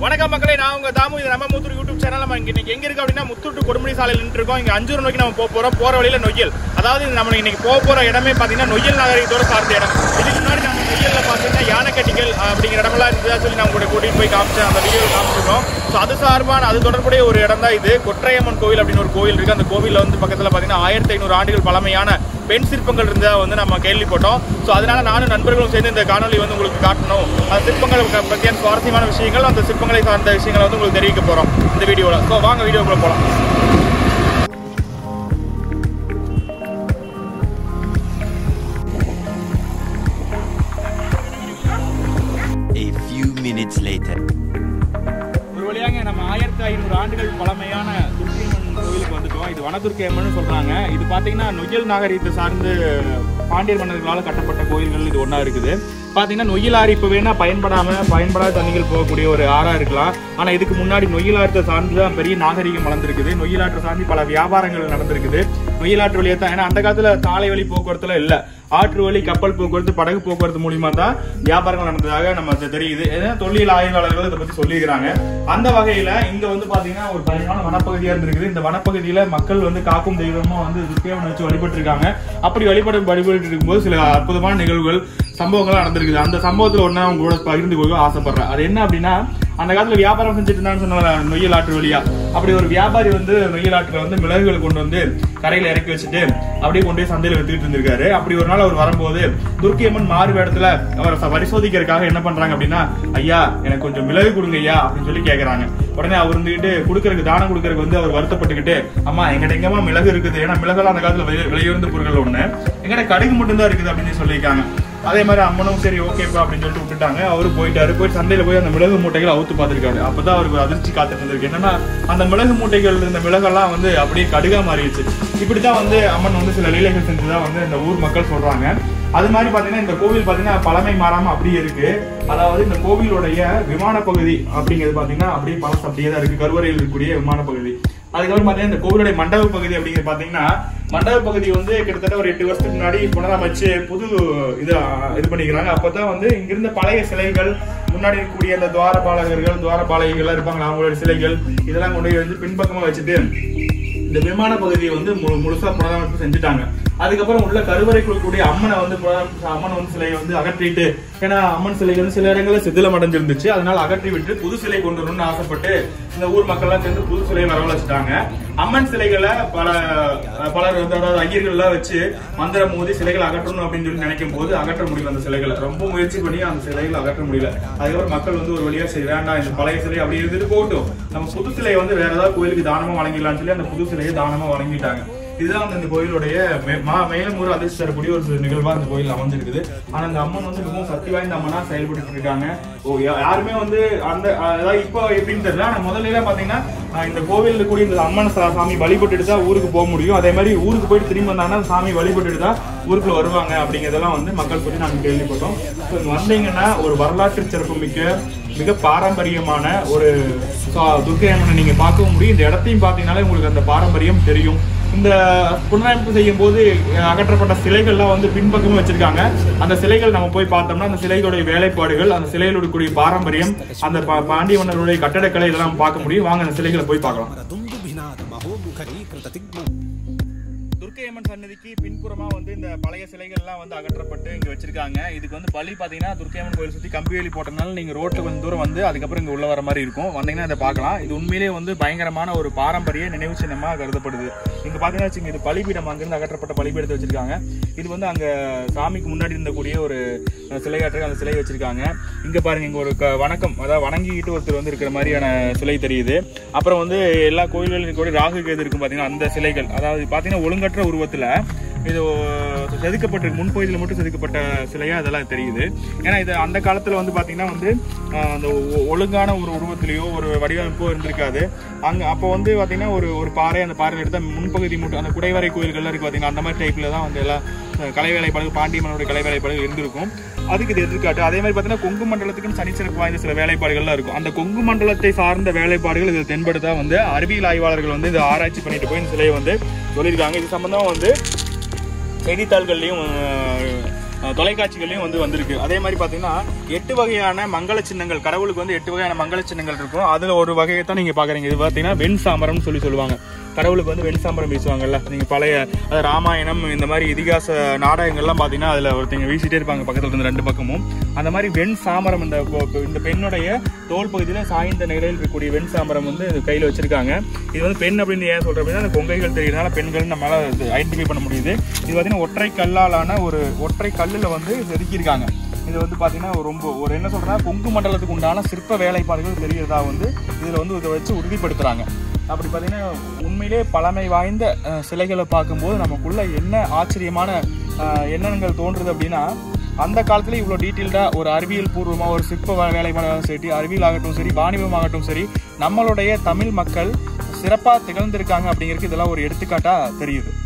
வணக்கம் மக்களே நான் உங்க தாமு இது நம்ம முத்தூர் யூடியூப் சேனல் நம்ம இங்க இன்னைக்கு எங்க இருக்கு அப்படின்னா முத்தூர் கொடுமுடி சாலையில் நின்று இருக்கோம் இங்க அஞ்சூர் நோக்கி நம்ம போக போறோம் போற வழியில நொய்யல் அதாவது இது நம்ம இன்னைக்கு போக போற இடமே பாத்தீங்கன்னா நொய்யல் நாகரிகத்தோட சார்ந்த இடம் இதுக்கு முன்னாடி நம்ம நொய்யல்ல பாத்தீங்கன்னா யானைக்கட்டிகள் அப்படிங்கிற இடமெல்லாம் இருந்ததா சொல்லி நம்ம கூட கூட்டிட்டு போய் காமிச்சேன் அந்த வீடியோ காமிச்சிருக்கோம் ஸோ அது சார்பான அது தொடர்புடைய ஒரு இடம் தான் இது கொற்றையம்மன் கோவில் அப்படின்னு ஒரு கோவில் இருக்கு அந்த கோவில்ல வந்து பக்கத்துல பாத்தீங்கன்னா ஆயிரத்தி ஐநூறு ஆண்டுகள் பழமையான பெண் சிற்பங்கள் இருந்ததா வந்து நம்ம கேள்விப்பட்டோம் ஸோ அதனால நானும் நண்பர்களும் சேர்ந்து இந்த காணொலி வந்து உங்களுக்கு காட்டணும் அந்த சிற்பங்களை ப- பற்றியான சுவாரஸ்யமான விஷயங்கள் அந்த சிற்பங்களை சார்ந்த விஷயங்களை வந்து உங்களுக்கு தெரிவிக்க போறோம் இந்த வீடியோவில் ஸோ வாங்க வீடியோக்குள்ள போகலாம் A few minutes later. ஒரு வழியாக நம்ம ஆயிரத்தி ஐநூறு ஆண்டுகள் பழமையான துர்க்கையம்மன் கோவிலுக்கு வந்துட்டோம் இது வனதுர்க்கையம்மன் சொல்றாங்க இது பாத்தீங்கன்னா நொய்யல் நாகரிகத்தை சார்ந்து பாண்டியர் மன்னர்களால் கட்டப்பட்ட கோயில்கள் இது ஒண்ணா இருக்குது பாத்தீங்கன்னா நொய்யல் ஆறு இப்போ வேணா பயன்படாம பயன்படாத தண்ணிகள் போகக்கூடிய ஒரு ஆறா இருக்கலாம் ஆனா இதுக்கு முன்னாடி நொய்யல் ஆற்றை சார்ந்து தான் பெரிய நாகரிகம் வளர்ந்துருக்குது நொய்யல் ஆற்றை சார்ந்து பல வியாபாரங்கள் நடந்திருக்குது நொய்யல் ஆற்று வழியா தான் ஏன்னா அந்த காலத்துல சாலை வழி போக்குவரத்துல இல்ல ஆற்று வழி கப்பல் போக்குவரத்து படகு போக்குவரத்து மூலியமா தான் வியாபாரங்கள் நடந்ததாக நம்ம தெ- தெரியுது ஏன்னா தொழில் ஆய்வாளர்கள் இதை பத்தி சொல்லியிருக்கிறாங்க அந்த வகையில இங்க வந்து பாத்தீங்கன்னா ஒரு பயங்கரமான வனப்பகுதியா இருந்திருக்குது இந்த வனப்பகுதியில மக்கள் வந்து காக்கும் தெய்வமா வந்து துர்க்கையம்மன் வச்சு வழிபட்டு இருக்காங்க அப்படி வழிபட வழிபட்டு இருக்கும்போது சில அற்புதமான நிகழ்வுகள் சம்பவங்கள் நடந்திருக்குது அந்த சம்பவத்துல ஒண்ணு அவங்க கூட பகிர்ந்து கொள்ள ஆசைப்படுறேன் அது என்ன அப்படின்னா அந்த காலத்துல வியாபாரம் செஞ்சுட்டு இருந்தான்னு சொன்ன நொய்யல் ஆற்று வழியா அப்படி ஒரு வியாபாரி வந்து நொய்யல் ஆற்றுல வந்து மிளகுகள் கொண்டு வந்து கரையில இறக்கி வச்சுட்டு அப்படியே கொண்டு போய் சந்தையில வித்துட்டு இருந்திருக்காரு அப்படி ஒரு நாள் அவர் வரும்போது துர்க்கியம்மன் மாறு வேடத்துல அவரை ச- பரிசோதிக்கிறதுக்காக என்ன பண்றாங்க அப்படின்னா ஐயா எனக்கு கொஞ்சம் மிளகு கொடுங்க ஐயா அப்படின்னு சொல்லி கேக்குறாங்க உடனே அவர் இருந்துகிட்டு கொடுக்கறதுக்கு தானம் கொடுக்கறதுக்கு வந்து அவர் வருத்தப்பட்டுக்கிட்டு அம்மா எங்கிட்ட எங்கம்மா மிளகு இருக்குது ஏன்னா மிளகெல்லாம் அந்த காலத்துல விலை- விலையுயர்ந்த பொருட்கள் ஒண்ணு எங்கிட்ட கடுகு மட்டும்தான் இருக்குது அப்படின்னு சொல்லியிருக்காங்க அதே மாதிரி அம்மனும் சரி ஓகேப்பா அப்படின்னு சொல்லிட்டு விட்டுட்டாங்க அவரு போயிட்டாரு போய் சந்தையில போய் அந்த மிளகு மூட்டைகளை அவுத்து பார்த்திருக்காரு அப்பதான் அவருக்கு ஒரு அதிர்ச்சி காத்துட்டு இருந்திருக்கு என்னன்னா அந்த மிளகு மூட்டைகள் இருந்த மிளகெல்லாம் வந்து அப்படியே கடுகா மாறிடுச்சு இப்படித்தான் வந்து அம்மன் வந்து சில லீலைகள் செஞ்சுதான் வந்து இந்த ஊர் மக்கள் சொல்றாங்க அது மாதிரி பாத்தீங்கன்னா இந்த கோவில் பாத்தீங்கன்னா பழமை மாறாம அப்படியே இருக்கு அதாவது இந்த கோவிலுடைய விமான பகுதி அப்படிங்கிறது பாத்தீங்கன்னா அப்படியே பழசு அப்படியே தான் இருக்கு கருவறையில் இருக்கக்கூடிய விமான பகுதி அதுக்கப்புறம் பாத்தீங்கன்னா இந்த கோவிலுடைய மண்டப பகுதி அப்படிங்கிறது பாத்தீங்கன்னா மண்டப பகுதி வந்து கிட்டத்தட்ட ஒரு எட்டு வருஷத்துக்கு முன்னாடி புனரமைச்சு புது இது அஹ், இது பண்ணிக்கிறாங்க அப்பதான் வந்து இங்கிருந்த பழைய சிலைகள் முன்னாடி இருக்கக்கூடிய அந்த துவாரபாலகர்கள் துவாரபாலகிகள் இருப்பாங்க அவங்களுடைய சிலைகள் இதெல்லாம் கொண்டு போய் வந்து பின்பக்கமா வச்சுட்டு இந்த விமான பகுதியை வந்து முழு முழுசா புனரமைப்பு செஞ்சுட்டாங்க அதுக்கப்புறம் உள்ள கருவறைக்குள் கூடிய அம்மனை வந்து புனரமைப்பு அம்மன் வந்து சிலையை வந்து அகற்றிட்டு ஏன்னா அம்மன் சிலை வந்து சில இடங்கள்ல சிதிலம் அடைஞ்சிருந்துச்சு அதனால அகற்றி விட்டு புது சிலை கொண்டு வரணும்னு ஆசைப்பட்டு இந்த ஊர் மக்கள் எல்லாம் சேர்ந்து புது சிலையை வரவழைச்சிட்டாங்க அம்மன் சிலைகளை பல பலர் வந்து அதாவது ஐயர்கள் எல்லாம் வச்சு மந்திரம் மோதி சிலைகளை அகற்றணும் அப்படின்னு சொல்லி நினைக்கும் போது அகற்ற முடியல அந்த சிலைகளை ரொம்ப முயற்சி பண்ணி அந்த சிலைகளை அகற்ற முடியல அதுக்கப்புறம் மக்கள் வந்து ஒரு வழியா சரி வேண்டாம் இந்த பழைய சிலை அப்படி இருந்துட்டு போகட்டும் நம்ம புது சிலையை வந்து வேற ஏதாவது கோயிலுக்கு தானமா வழங்கிடலாம்னு சொல்லி அந்த புது சிலையை தானமா வழங்கிட்டாங்க இதுதான் வந்து இந்த கோயிலுடைய மே- மா- மேலும் ஒரு அதிர்ச்சி தரக்கூடிய ஒரு சில நிகழ்வா இந்த கோயில் அமைஞ்சிருக்குது ஆனா இந்த அம்மன் வந்து மிகவும் சக்தி வாய்ந்த அம்மனா செயல்பட்டு இருக்காங்க ஓ யா- யாருமே வந்து அந்த அஹ், அதாவது இப்போ எப்படின்னு தெரியல ஆனா முதல்ல எல்லாம் பாத்தீங்கன்னா அஹ், இந்த கோவில்ல கூடிய இந்த அம்மன் சா- சாமி வழிபட்டுட்டு தான் ஊருக்கு போக முடியும் அதே மாதிரி ஊருக்கு போயிட்டு திரும்பி வந்தாங்கன்னா சாமி வழிபட்டுட்டு தான் ஊருக்குள்ள வருவாங்க அப்படிங்கறதெல்லாம் வந்து மக்கள் சொல்லி நாங்க கேள்விப்பட்டோம் ஸோ இங்க வந்தீங்கன்னா ஒரு வரலாற்று சிறப்பு மிக்க மிக பாரம்பரியமான ஒரு சா- துர்க்கை அம்மனை நீங்க பார்க்கவும் முடியும் இந்த இடத்தையும் பார்த்தீங்கன்னாலே உங்களுக்கு அந்த பாரம்பரியம் தெரியும் இந்த புனரமைப்பு செய்யும் போது அஹ், அகற்றப்பட்ட சிலைகள்லாம் வந்து பின்பக்கமும் வச்சிருக்காங்க அந்த சிலைகள் நம்ம போய் பார்த்தோம்னா அந்த சிலைகளுடைய வேலைப்பாடுகள் அந்த சிலைகளோட கூடிய பாரம்பரியம் அந்த பா- பாண்டிய மன்னருடைய கட்டடக்கலை இதெல்லாம் பார்க்க முடியும் வாங்க அந்த சிலைகளை போய் பார்க்கலாம் துர்க்கையம்மன் சன்னதிக்கு பின்புறமா வந்து இந்த பழைய சிலைகள்லாம் வந்து அகற்றப்பட்டு இங்க வச்சிருக்காங்க இதுக்கு வந்து பலி பாத்தீங்கன்னா துர்க்கையம்மன் கோயில் சுத்தி கம்பி வேலி போட்டனால நீங்க ரோட்டுக்கு கொஞ்சம் தூரம் வந்து அதுக்கப்புறம் இங்க உள்ள வர மாதிரி இருக்கும் வந்தீங்கன்னா இதை பார்க்கலாம் இது உண்மையிலேயே வந்து பயங்கரமான ஒரு பாரம்பரிய நினைவு சின்னமா கருதப்படுது இங்க பாத்தீங்கன்னா வச்சுங்க, இது பலிபீடம் அங்கிருந்து அகற்றப்பட்ட பலிபீடத்தை வச்சிருக்காங்க இது வந்து அங்க சாமிக்கு முன்னாடி இருந்தக்கூடிய ஒரு அஹ், சிலையாற்று அந்த சிலை வச்சிருக்காங்க இங்க பாருங்க இங்க ஒரு க- வணக்கம் அதாவது வணங்கிக்கிட்டு ஒருத்தர் வந்து இருக்கிற மாதிரியான சிலை தெரியுது அப்புறம் வந்து எல்லா கோயில்களிலும் இருக்கக்கூடிய ராகு கேது இருக்கும் பாத்தீங்கன்னா அந்த சிலைகள் அதாவது பாத்தீங்கன்னா ஒழுங்கற்ற உருவத்துல இது செதுக்கப்பட்டிருக்கு முன்பகுதியில் மட்டும் செதுக்கப்பட்ட சிலையா அதெல்லாம் தெரியுது ஏன்னா இது அந்த காலத்துல வந்து பாத்தீங்கன்னா வந்து ஆஹ், அந்த ஒ- ஒழுங்கான ஒரு உருவத்திலேயோ ஒரு வடிவமைப்போ இருந்திருக்காது அங்க அப்போ வந்து பாத்தீங்கன்னா ஒரு ஒரு பாறை அந்த பாறை எடுத்தா முன்பகுதி மட்டும் அந்த குடைவரை கோயில்கள்லாம் இருக்கு பாத்தீங்கன்னா அந்த மாதிரி டைப்ல தான் வந்து எல்லாம் அஹ், கலை வேலைப்பாடு பாண்டியம்மனுடைய கலை வேலைப்பாடுகள் இருந்திருக்கும் அதுக்கு இது எதிர்காட்டு அதே மாதிரி பாத்தீங்கன்னா கொங்கு மண்டலத்துக்கும் தனிச்சிறப்பு வாய்ந்த சில வேலைப்பாடுகள்லாம் இருக்கும் அந்த கொங்கு மண்டலத்தை சார்ந்த வேலைப்பாடுகள் இது தென்படுத்தா வந்து அறிவியல் ஆய்வாளர்கள் வந்து இதை ஆராய்ச்சி பண்ணிட்டு போய் இந்த சிலையை வந்து சொல்லியிருக்காங்க இது சம்பந்தமா வந்து செய்தித்தாள்கள்லையும் அஹ், அஹ், தொலைக்காட்சிகள்லயும் வந்து வந்திருக்கு அதே மாதிரி பாத்தீங்கன்னா எட்டு வகையான மங்கள சின்னங்கள் கடவுளுக்கு வந்து எட்டு வகையான மங்கள சின்னங்கள் இருக்கும் அதுல ஒரு வகையை தான் நீங்க பாக்குறீங்க இது பாத்தீங்கன்னா வெண் சாமரம்னு சொல்லி சொல்லுவாங்க கடவுளுக்கு வந்து வெண் சாமரம் வீசுவாங்கல்ல நீங்க பழைய அதாவது ராமாயணம் இந்த மாதிரி இதிகாச நாடகங்கள்லாம் பாத்தீங்கன்னா அதுல ஒருத்தங்க வீசிட்டே இருப்பாங்க பக்கத்துல இருந்து ரெண்டு பக்கமும் அந்த மாதிரி வெண் சாமரம் இந்த பொ- பொ- இந்த பெண்ணுடைய தோல் பகுதியில சாய்ந்த நிலையில் இருக்கக்கூடிய வெண் சாமரம் வந்து கையில வச்சிருக்காங்க இது வந்து பெண் அப்படின்னு ஏன் சொல்ற அப்படின்னா அந்த கொங்கைகள் தெரியறதுனால பெண்கள் நம்மளால ஐடென்டிஃபை பண்ண முடியுது இது பாத்தீங்கன்னா ஒற்றை கல்லாலான ஒரு ஒற்றை கல்லுல வந்து செதுக்கியிருக்காங்க இது வந்து பாத்தீங்கன்னா ரொம்ப ஒரு என்ன சொல்றா கொங்கு மண்டலத்துக்கு உண்டான சிற்ப வேலைப்பாடுகள் தெரியறதா வந்து இதுல வந்து இதை வச்சு உறுதிப்படுத்துறாங்க அப்படி பார்த்தீங்கன்னா உண்மையிலே பழமை வாய்ந்த அஹ், சிலைகளை பார்க்கும்போது நமக்குள்ள என்ன ஆச்சரியமான அஹ், எண்ணங்கள் தோன்றுது அப்படின்னா அந்த காலத்துல இவ்வளோ டீட்டெயில்டாக ஒரு அறிவியல் பூர்வமாக ஒரு சிற்ப வே- வேலைப்பாடாகவும் சரி அறிவியல் ஆகட்டும் சரி வாணிபமாகட்டும் சரி நம்மளுடைய தமிழ் மக்கள் சிறப்பாக திகழ்ந்திருக்காங்க அப்படிங்கிறதுக்கு இதெல்லாம் ஒரு எடுத்துக்காட்டாக தெரியுது